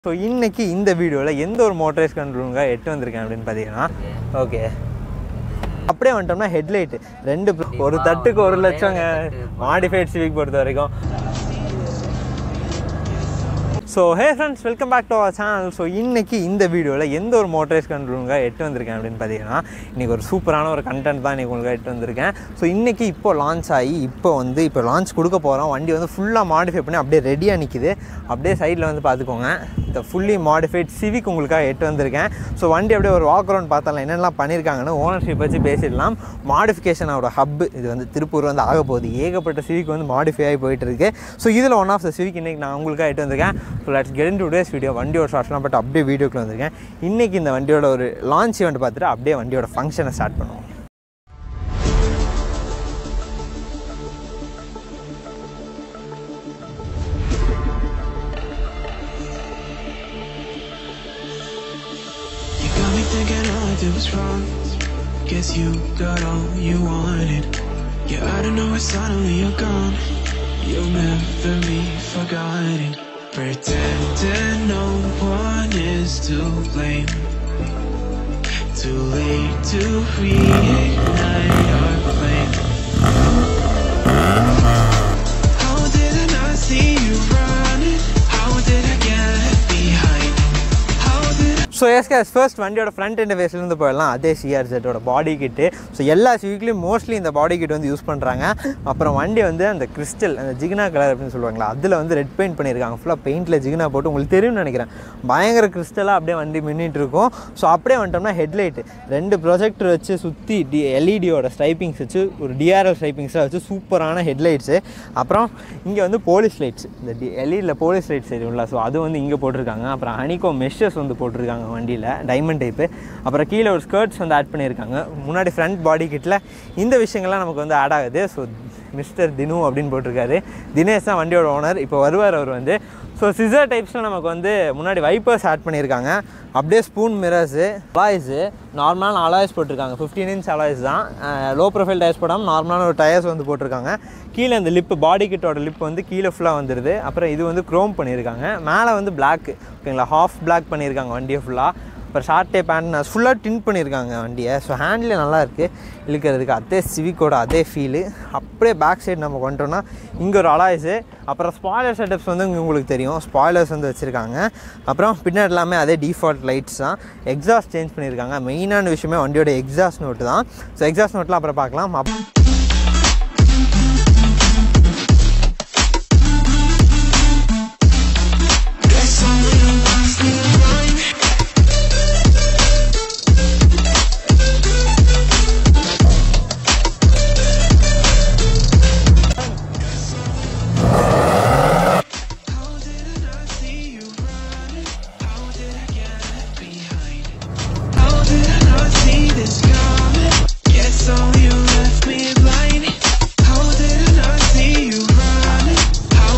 So இன்னைக்கு இந்த வீடியோவில் எந்த ஒரு மோட்டரைஸ் கண்ட்ரோலுங்க எட்டு வந்திருக்கேன் அப்படின்னு பார்த்தீங்கன்னா ஓகே அப்படியே வந்துட்டோம்னா ஹெட்லைட் ரெண்டு pr- ஒரு தட்டுக்கு ஒரு லட்சங்க மாடிஃபைட் சிவிக் பொறுத்த வரைக்கும் so hey friends welcome back to our channel so இன்னைக்கு இந்த வீடியோவில் எந்த ஒரு மோட்டரைஸ் கண்ட்ரோலுங்க எட்டு வந்திருக்கேன் அப்படின்னு பார்த்தீங்கன்னா இன்றைக்கி ஒரு சூப்பரான ஒரு கண்டென்ட் தான் இன்றைக்கி உங்களுக்கு எட்டு வந்திருக்கேன் ஸோ இன்றைக்கி இப்போ லான்ச் ஆகி இப்போ வந்து இப்போ லான்ச் கொடுக்க போகிறோம் வண்டி வந்து ஃபுல்லாக மாடிஃபை பண்ணி அப்படியே ரெடியாக நிற்கிது அப்படியே சைடில் வந்து பார்த்துக்கோங்க இந்த ஃபுல்லி மாடிஃபைட் சிவிக் உங்களுக்காக எட்டு வந்திருக்கேன் ஸோ வண்டி அப்படியே ஒரு வாக் அரவுண்ட் பார்த்தாலும் என்னென்னலாம் பண்ணியிருக்காங்கன்னு ஓனர்ஷிப் வச்சு பேசிடலாம் மாடிஃபிகேஷனோட ஹப் இது வந்து திருப்பூர் வந்து ஆக போகுது ஏகப்பட்ட சிவிக் வந்து மாடிஃபை ஆகி போயிட்டு இருக்கு ஸோ இதில் ஒன் ஆஃப் த சிவிக் இன்றைக்கி நான் உங்களுக்காக எட்டு வந்திருக்கேன் so let's get in today's video வண்டியோட ஷார்ட்ஸ்லாம் பட் அப்படியே வீடியோக்குள்ள வந்திருக்கேன் இன்றைக்கி இந்த வண்டியோட ஒரு லான்ச் ஈவெண்ட் பார்த்துட்டு அப்படியே வண்டியோட ஃபங்க்ஷனை ஸ்டார்ட் பண்ணுவோம் You got me thinking all I did was wrong. Guess you got all you wanted. Yeah, I don't know why suddenly you're gone. You'll never be forgotten. Pretending no one is to blame. Too late to reignite our flame. How did I not see you running? How did I get behind? How did I? So எஸ்கேஸ் first வண்டியோட front இன்டர்ஃபேஸ்லேருந்து போயிடலாம் அதே சிஆர்செட்டோட பாடி கிட்டு so எல்லா சிவிக்லையும் mostly இந்த பாடி kit வந்து use பண்ணுறாங்க அப்புறம் வண்டி வந்து அந்த கிறிஸ்டல் அந்த ஜிகினா கலர் அப்படின்னு சொல்லுவாங்களா அதில் வந்து ரெட் பெயிண்ட் பண்ணியிருக்காங்க ஃபுல்லாக பெயிண்டில் ஜிகினா போட்டு உங்களுக்கு தெரியும்னு நினைக்கிறேன் பயங்கர கிறிஸ்டலாக அப்படியே வண்டி மின்னிட்டு இருக்கும் ஸோ அப்படியே வந்துட்டோம்னா ஹெட்லைட்டு ரெண்டு ப்ரொஜெக்டர் வச்சு சுற்றி டி எல்இடியோட ஸ்ட்ரைப்பிங்ஸ் வச்சு ஒரு டிஆர்எல் ஸ்ட்ரைப்பிங்ஸாக வச்சு சூப்பரான ஹெட்லைட்ஸு அப்புறம் இங்கே வந்து போலீஸ் லைட்ஸ் இந்த டி எல்இடியில் போலீஸ் லைட்ஸ் இருக்கும்ல ஸோ அது வந்து இங்கே போட்டிருக்காங்க அப்புறம் அனிகோ மெஷஸ் வந்து போட்டிருக்காங்க வண்டியில் டைமண்ட் டைப்பு அப்புறம் கீழே ஒரு ஸ்கர்ட்ஸ் வந்து ஆட் பண்ணியிருக்காங்க முன்னாடி ஃப்ரண்ட் பாடி கிட்டில் இந்த விஷயங்கள்லாம் நமக்கு வந்து ஆட் ஆகுது ஸோ மிஸ்டர் தினு அப்படின்னு போட்டிருக்காரு தினேஷ் தான் வண்டியோட ஓனர் இப்போ வருவார் அவர் வந்து ஸோ சிசர் டைப்ஸில் நமக்கு வந்து முன்னாடி வைப்பர்ஸ் ஆட் பண்ணியிருக்காங்க அப்படியே ஸ்பூன் மிரர்ஸு அலாய்ஸு நார்மலான அலாய்ஸ் போட்டிருக்காங்க ஃபிஃப்டீன் இன்ச் அலாய்ஸ் தான் லோ ப்ரொஃபைல் டயர்ஸ் போடாமல் நார்மலான ஒரு டயர்ஸ் வந்து போட்டிருக்காங்க கீழே இந்த லிப்பு பாடி கிட்டோட லிப் வந்து கீழே ஃபுல்லாக வந்துடுது அப்புறம் இது வந்து க்ரோம் பண்ணியிருக்காங்க மேலே வந்து Black ஓகேங்களா ஹாஃப் Black பண்ணியிருக்காங்க வண்டியை ஃபுல்லாக அப்புறம் ஷார்ட் டே பேண்ட் ஃபுல்லாக டின் பண்ணியிருக்காங்க வண்டியை ஸோ ஹேண்டில் நல்லா இருக்குது இழுக்கிறதுக்கு அதே சிவிக்கோட அதே ஃபீலு அப்படியே பேக் சைடு நம்ம கொண்டோம்னா இங்கே ஒரு அலாய்ஸு அப்புறம் ஸ்பாய்லர் செட்டப்ஸ் வந்து இங்க உங்களுக்கு தெரியும் ஸ்பாய்லர்ஸ் வந்து வச்சுருக்காங்க அப்புறம் பின்னாடி எல்லாமே அதே டிஃபால்ட் லைட்ஸ் தான் எக்ஸாஸ்ட் சேஞ்ச் பண்ணியிருக்காங்க மெயினான விஷயமே வண்டியோட எக்ஸாஸ்ட் நோட்டு தான் ஸோ எக்ஸாஸ்ட் நோட்லாம் அப்புறம் பார்க்கலாம் அப் Guess I'm a little lost in the line. How did I not see you running? How did I get behind? How did I not see this coming? Guess all you left me blind. How did I not see you running? How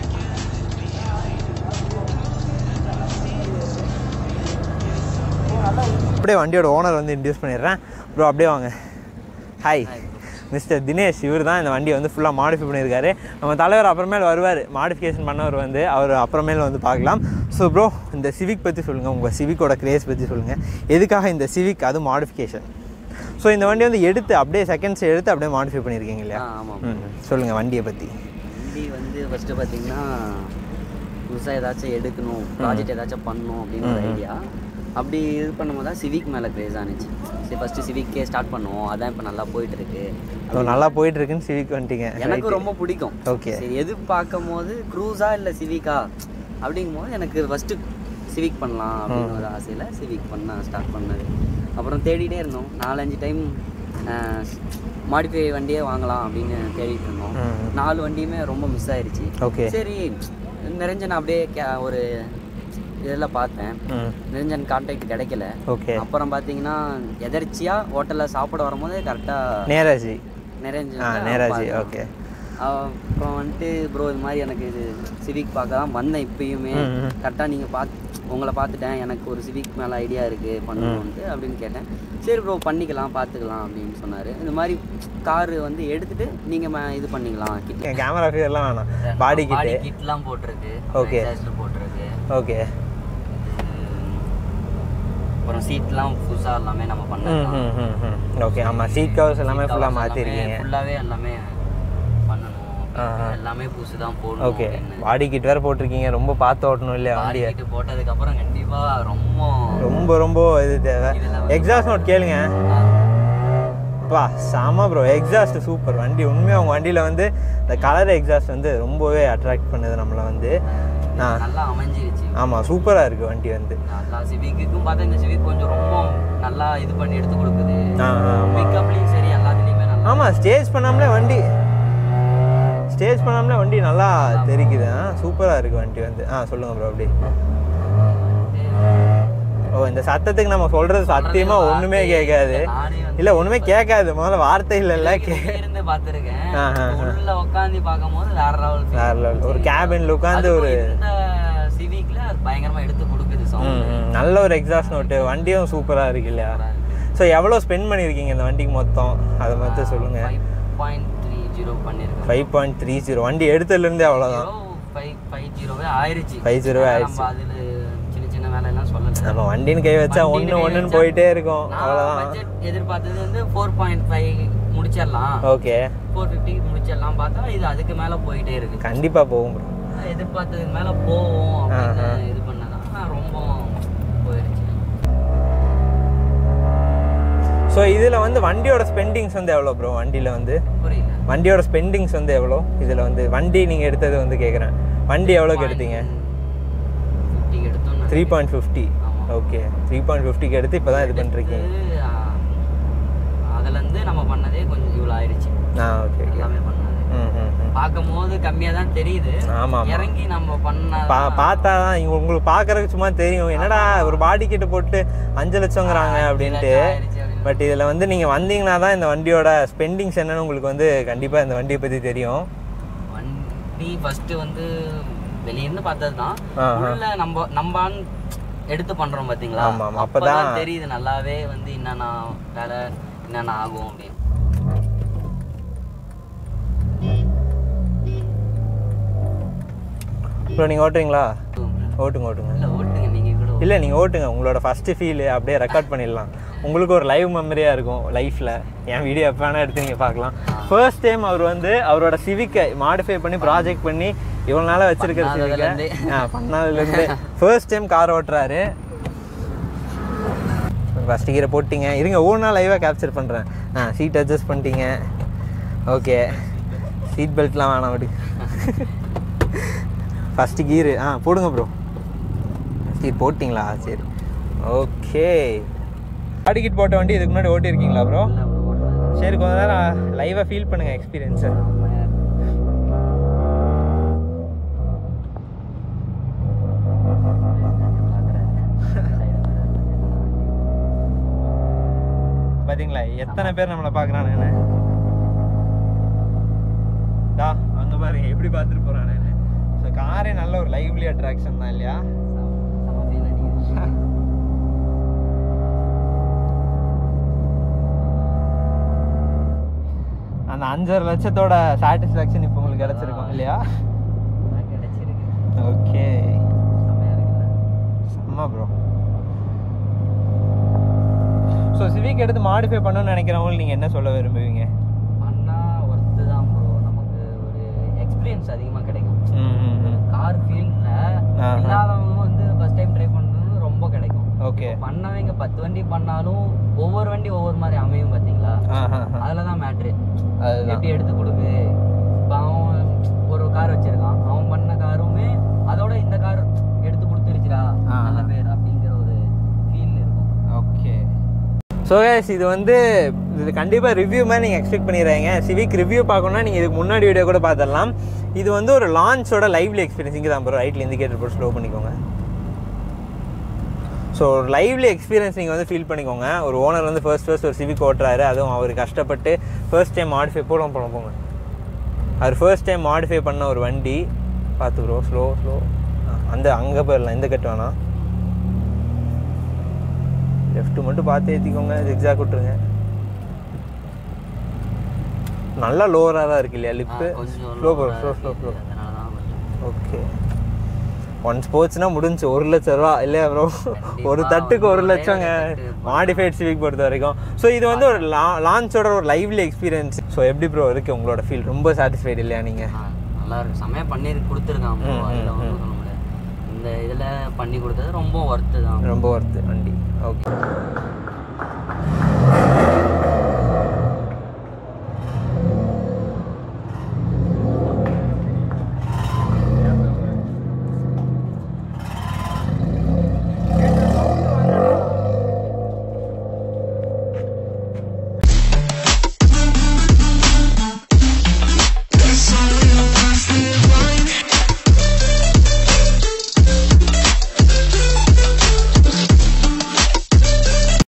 அப்படியே வண்டியோட owner வந்து induce பண்ணிடுறேன் bro அப்படியே வாங்க hi mister Dinesh இவர் தான் இந்த வண்டியை வந்து ஃபுல்லாக மாடிஃபை பண்ணியிருக்காரு நம்ம தலைவர் அப்புறமேல் வருவார் மாடிஃபிகேஷன் பண்ணவர் வந்து அவர் அப்புறமேல் வந்து பார்க்கலாம் ஸோ ப்ரோ இந்த சிவிக் பற்றி சொல்லுங்கள் உங்கள் சிவிக்கோட கிரேஸ் பற்றி சொல்லுங்கள் எதுக்காக இந்த சிவிக் அது மாடிஃபிகேஷன் ஸோ இந்த வண்டி வந்து எடுத்து அப்படியே செகண்ட்ஸ் எடுத்து அப்படியே மாடிஃபை பண்ணியிருக்கீங்க இல்லையா ஆ, ஆமாம். ம் சொல்லுங்கள் வண்டியை பற்றி வண்டி வந்து ஃபஸ்ட்டு பார்த்தீங்கன்னா புதுசாக ஏதாச்சும் எடுக்கணும் ப்ராஜெக்ட் ஏதாச்சும் பண்ணணும் அப்படின்னு ஒரு ஐடியா அப்படி இது பண்ணும்போது தான் சிவிக் மேலே க்ரேஸ் ஆனிச்சு சரி ஃபஸ்ட்டு சிவிக்கே ஸ்டார்ட் பண்ணுவோம் அதான் இப்போ நல்லா போயிட்டு இருக்கு ஸோ நல்லா போயிட்டுருக்குன்னு சிவிக் வந்துட்டீங்க எனக்கு ரொம்ப பிடிக்கும் Okay. சரி எது பார்க்கும் போது க்ரூஸா இல்லை சிவிக்கா அப்படிங்கும்போது எனக்கு ஃபஸ்ட்டு சிவிக் பண்ணலாம் அப்படின்னு ஒரு ஆசையில் சிவிக் பண்ண ஸ்டார்ட் பண்ணது அப்புறம் தேடிட்டே இருந்தோம் நாலஞ்சு டைம் மாடிஃபை வண்டியே வாங்கலாம் அப்படின்னு தேடிட்டு இருந்தோம் ம். நாலு வண்டியுமே ரொம்ப மிஸ் ஆயிருச்சு ஓகே சரி நிரஞ்சன் அப்படியே கே- ஒரு இதெல்லாம் பார்த்தேன் ம் நிரஞ்சன் கான்டாக்ட் கிடைக்கல ஓகே அப்புறம் பார்த்தீங்கன்னா எதர்ச்சியாக ஹோட்டலில் சாப்பிட வரும்போது கரெக்டாக நேராஜி நிரஞ்சன் ஆ நேராஜி ஓகே அப்புறம் வந்துட்டு ப்ரோ இது மாதிரி எனக்கு இது சிவிக் பார்க்க தான் வந்தேன் இப்பயுமே ம், ம். கரெக்டாக நீங்கள் பார்த்து உங்களை பார்த்துட்டேன் எனக்கு ஒரு சிவிக் மேலே ஐடியா இருக்குது பண்ணணும்ட்டு அப்படின்னு கேட்டேன் சரி ப்ரோ பண்ணிக்கலாம் பார்த்துக்கலாம் அப்படின்னு சொன்னார் இந்த மாதிரி காரு வந்து எடுத்துட்டு நீங்கள் இது பண்ணிக்கலாம் கிட்ட கேமரா ஃபீதர்லாம் வேணாம் பாடி கிட்டு கிட்லாம் போட்டிருக்கு Okay. போட்டிருக்கு ஓகே அப்புறம் சீட்லாம் புதுசாக எல்லாமே நம்ம ம் பண்ணலாம் ம் ம் ம் ஓகே ஆமாம் சீட் கவர்ஸ் எல்லாமே ஃபுல்லாக மாற்றிருக்கீங்க ஃபுல்லாகவே எல்லாமே பண்ணணும் ஆஹா. எல்லாமே புதுசு தான் போடணும் ஓகே அப்படின்னு. பாடி கிட் வேறு போட்டிருக்கீங்க ரொம்ப பார்த்து ஓட்டணும் இல்லையா வண்டியை பாடிக்கிட்டு போட்டதுக்கப்புறம் கண்டிப்பாக ரொம்ப ரொம்ப ரொம்ப இது தேவை இதுல வந்து- எக்ஸாஸ்ட் நோட் கேளுங்க ஆ, பா செம ப்ரோ எக்ஸாஸ்ட் சூப்பர் வண்டி உண்மையாக உங்கள் வண்டியில் வந்து இந்த கலர் எக்ஸாஸ்ட் வந்து ரொம்பவே அட்ராக்ட் பண்ணுது நம்மளை வந்து ஆ நல்லா அமைஞ்சிருச்சு ஆமாம் சூப்பராக இருக்குது வண்டி வந்து நல்லா சிவிக்குக்கும் பார்த்தா இந்த சிவிக் கொஞ்சம் ரொம்ப நல்லா இது பண்ணி எடுத்து கொடுக்குது ஆ ஆமாம் பிக்கப்லையும் சரி எல்லாத்துலேயுமே நல்லா ஆமாம் ஸ்டேஜ் பண்ணாமலே வண்டி ஸ்டேஜ் பண்ணாமலே வண்டி நல்லா தெரிக்குது ஆ சூப்பராக இருக்குது வண்டி வந்து ஆ சொல்லுங்கள் ப்ரோ அப்படி ஓ இந்த சத்தத்துக்கு நம்ம சொல்கிறது சத்தியமாக ஒன்றுமே கேட்காது நானே வந்து இல்லை ஒன்றுமே கேட்காது முதல்ல வார்த்தை இல்லைல்ல கே வெளியே இருந்து பார்த்துருக்கேன் ஆ, ஆ, உள்ள உட்காந்து பார்க்கும்போது வேற லெவல் வேற level. ஒரு கேபின்ல உட்காந்து ஒரு இந்த சிவிக்ல அது பயங்கரமா எடுத்து கொடுக்குது ம், சவுண்ட் ம். நல்ல ஒரு எக்ஸாஸ்ட் நோட்டு வண்டியும் சூப்பராக இருக்கு இல்லையா ஸோ எவ்வளோ ஸ்பெண்ட் பண்ணியிருக்கீங்க இந்த வண்டிக்கு மொத்தம் அதை மட்டும் சொல்லுங்கள் ஃபைவ் பாயிண்ட் த்ரீ ஜீரோ பண்ணியிருக்கேன் ஃபைவ் பாயிண்ட் த்ரீ ஜீரோ வண்டி எடுத்ததுலேருந்தே அவ்வளோதான் ஃபைவ் ஃபைவ் ஜீரோவே ஆயிருச்சு 5 ஜீரோவே ஆனா ஆயிருச்சு. நம்ம அதுல சின்ன சின்ன வேலையெல்லாம் சொல்லல நம்ம வண்டின்னு கை வச்சா வண்டின்னு ஒன்று கை ஒன்றுன்னு வச்சா போயிட்டே இருக்கும் நான் அவ்வளோதான் பட்ஜெட் எதிர்பார்த்தது வந்து ஃபோர் பாயிண்ட் ஃபைவ் முடிச்சிடலாம் ஓகே ஃபோர் ஃபிஃப்டிக்கு முடிச்சிடலாம் பார்த்தா இது அதுக்கு மேல போயிட்டே இருக்கு கண்டிப்பாக போகும் ப்ரோ நான் எதிர்பார்த்ததுக்கு மேல போவோம் அப்படின்னு இது பண்ணதான் நான் ரொம்ப போயிடுச்சு ஸோ இதில் வந்து வண்டியோட ஸ்பெண்டிங்ஸ் வந்து எவ்வளோ ப்ரோ வண்டியில் வந்து புரியல வண்டியோட ஸ்பெண்டிங்ஸ் வந்து எவ்வளோ இதில் வந்து வண்டி நீங்கள் எடுத்தது வந்து கேட்குறேன் வண்டி எவ்வளோக்கு எடுத்தீங்க ஃபிஃப்டிக்கு எடுத்தோம் த்ரீ பாயிண்ட் ஃபிஃப்டி ஆமா. ஓகே த்ரீ பாயிண்ட் ஃபிஃப்டிக்கு எடுத்து இப்போ தான் இது பண்ணிருக்கீங்க அதுல இருந்து நம்ம பண்ணதே கொஞ்சம் இவ்வளோ ஆயிடுச்சு ஆ ஓகே ஓகே எல்லாமே பண்ணது ம் ம் ம் பார்க்கும் போது கம்மியா தான் தெரியுது ஆமாம் ஆமாம் இறங்கி நம்ம பண்ண பா பார்த்தா தான் இங்க உங்களுக்கு பார்க்கறதுக்கு சும்மா தெரியும் என்னடா ஒரு பாடி கிட்ட போட்டு அஞ்சு லட்சங்கிறாங்க அப்படின்ட்டு ஆயிடுச்சு அப்படின்னு. பட் இதில் வந்து நீங்கள் வந்தீங்கன்னா தான் இந்த வண்டியோட ஸ்பெண்டிங்ஸ் என்னன்னு உங்களுக்கு வந்து கண்டிப்பாக இந்த வண்டியை பற்றி தெரியும் வண்டி ஃபர்ஸ்ட் வந்து வெளியிருந்து பார்த்தது தான் ஆஹா. உள்ள நம்ம நம்ம எடுத்து பண்றோம் பாத்தீங்களா ஆமா, ஆமா. அப்பதான் அப்பதான் தெரியுது நல்லாவே வந்து என்னென்ன வேலை என்னென்ன ஆகும் அப்படின்னு இப்போ நீங்கள் ஓட்டுறீங்களா ஓட்டுங்க ஓட்டுங்க இல்ல ஓட்டுங்க நீங்க கூட இல்லை நீங்கள் ஓட்டுங்க உங்களோட ஃபஸ்ட்டு ஃபீலு அப்படியே ரெக்கார்ட் பண்ணிடலாம் உங்களுக்கு ஒரு லைவ் மெமரியாக இருக்கும் லைஃப்பில் என் வீடியோ எப்போ வேணால் எடுத்து நீங்கள் பார்க்கலாம் ஃபர்ஸ்ட் டைம் அவர் வந்து அவரோட சிவிக்கை மாடிஃபை பண்ணி ப்ராஜெக்ட் பண்ணி இவ்வளோ நாளாக வச்சிருக்கிற சிவிக்கை பண்ணாததுலேருந்தே. ஆ பண்ணாதுலேருந்து ஃபர்ஸ்ட் டைம் கார் ஓட்டுறாரு ஃபஸ்ட் கீரை போட்டிங்க இருங்க ஒவ்வொரு நாள் லைவாக கேப்சர் பண்ணுறேன் ஆ சீட் அட்ஜஸ்ட் பண்ணிட்டீங்க ஓகே சீட் பெல்ட்லாம் வேணாம் விடு ஃபஸ்ட்டு கீரு ஆ போடுங்க ப்ரோ கீர் போட்டிங்களா சரி ஓகே அடிக்கிட் போட்ட வண்டி இதுக்கு முன்னாடி ஓட்டியிருக்கீங்களா ப்ரோ இல்ல bro, ஓட்டுறது. சரி கொஞ்ச நேரம் லைவாக ஃபீல் பண்ணுங்கள் எக்ஸ்பீரியன்ஸை பார்த்தீங்களா எத்தனை பேர் நம்மளை பார்க்குறானுன்னு டா அங்கே பாருங்க எப்படி பார்த்துட்டு போகிறானுன்னு ஸோ காரே நல்ல ஒரு லைவ்லி அட்ராக்ஷன் தான் இல்லையா செம feel அடிக்குது. அந்த அஞ்சரை லட்சத்தோட சாட்டிஸ்ஃபேக்ஷன் இப்போ உங்களுக்கு கிடச்சிருக்கும் இல்லையா அதான் கிடைச்சிருக்கு ஓகே செமையா இருக்குல்ல செம்ம ப்ரோ ஸோ சிவிக் எடுத்து மாடிஃபை பண்ணணும்னு நினைக்கிறவங்களுக்கு நீங்கள் என்ன சொல்ல விரும்புவீங்க பண்ணா ஒர்த்து தான் ப்ரோ நமக்கு ஒரு எக்ஸ்பீரியன்ஸ் அதிகமாக கிடைக்கும் ம் ம் ம் கார் ஃபீல்டில் ஆஹா. இல்லாதவங்க வந்து ஃபர்ஸ்ட் டைம் ட்ரை பண்ணணும்னு ரொம்ப கிடைக்கும் ஓகே பண்ணவங்க பத்து வண்டி பண்ணாலும் ஒவ்வொரு வண்டி ஒவ்வொரு மாதிரி அமையும் பார்த்தீங்களா ஆஹா அதில் தான் மேட்ரு அதுதான் எப்படி எடுத்து கொடுக்கு இப்போ அவன் ஒரு கார் வச்சிருக்கான் அவன் பண்ண காருமே அதோட இந்த கார் எடுத்து கொடுத்துருச்சுடா ஆ. நல்ல பேர் அப்படிங்கிற ஒரு ஃபீல் இருக்கும் ஓகே ஸோ guys இது வந்து இது கண்டிப்பாக ரிவ்யூ மாதிரி நீங்கள் எக்ஸ்பெக்ட் பண்ணிடுறீங்க சிவிக் ரிவ்யூ பார்க்கணும்னா நீங்கள் இதுக்கு முன்னாடி வீடியோ கூட பார்த்துடலாம் இது வந்து ஒரு லான்ச்சோட லைவ்லி எக்ஸ்பீரியன்ஸ் இங்கே தான் ப்ரோ ரைட்டில் இண்டிகேட்டர் போட்டு ஸ்லோ பண்ணிக்கோங்க ஸோ ஒரு லைவ்லி எக்ஸ்பீரியன்ஸ் நீங்கள் வந்து ஃபீல் பண்ணிக்கோங்க ஒரு ஓனர் வந்து ஃபர்ஸ்ட் ஃபர்ஸ்ட் ஒரு சிவிக் ஓட்டுறாரு அதுவும் அவர் கஷ்டப்பட்டு ஃபர்ஸ்ட் டைம் மாடிஃபை போட போட போங்க அவர் ஃபர்ஸ்ட் டைம் மாடிஃபை பண்ண ஒரு வண்டி பார்த்து ப்ரோ ஸ்லோ ஸ்லோ அந்த அங்கே போயிடலாம் இந்த கட்டு வேணாம் லெஃப்ட் மட்டும் பார்த்து ஏற்றிக்கோங்க ஜிக்ஸாக் விட்டுருங்க நல்லா லோவராக தான் இருக்கு இல்லையா லிப்பு கொஞ்சம் ஸ்லோ low ப்ரோ ஆ ஸ்லோ ஸ்லோ இருக்கு. ஸ்லோ அதனால தான் கொஞ்சம் ஓகே ஒன் ஸ்போர்ட்ஸ்னா முடிஞ்சு ஒரு லட்ச ரூபா இல்லையா ப்ரோ ஒரு தட்டுக்கு ஒரு லட்சங்க மாடிஃபைட் சிவிக் பொறுத்த வரைக்கும் ஸோ இது வந்து ஒரு லா லான்ச்சோட ஒரு லைவ்லி எக்ஸ்பீரியன்ஸ் ஸோ எப்படி ப்ரோ இருக்கு உங்களோட ஃபீல் ரொம்ப சாட்டிஸ்ஃபைடு இல்லையா நீங்கள் ஆ, நல்லா இருக்கு செம்மையாக பண்ணி கொடுத்துருக்கான் ப்ரோ அதில் ஒன்றும் சொல்ல முடியாது இந்த இதில் பண்ணி கொடுத்தது ரொம்ப ஒர்த்து தான் ரொம்ப ஒர்த்து வண்டி ஓகே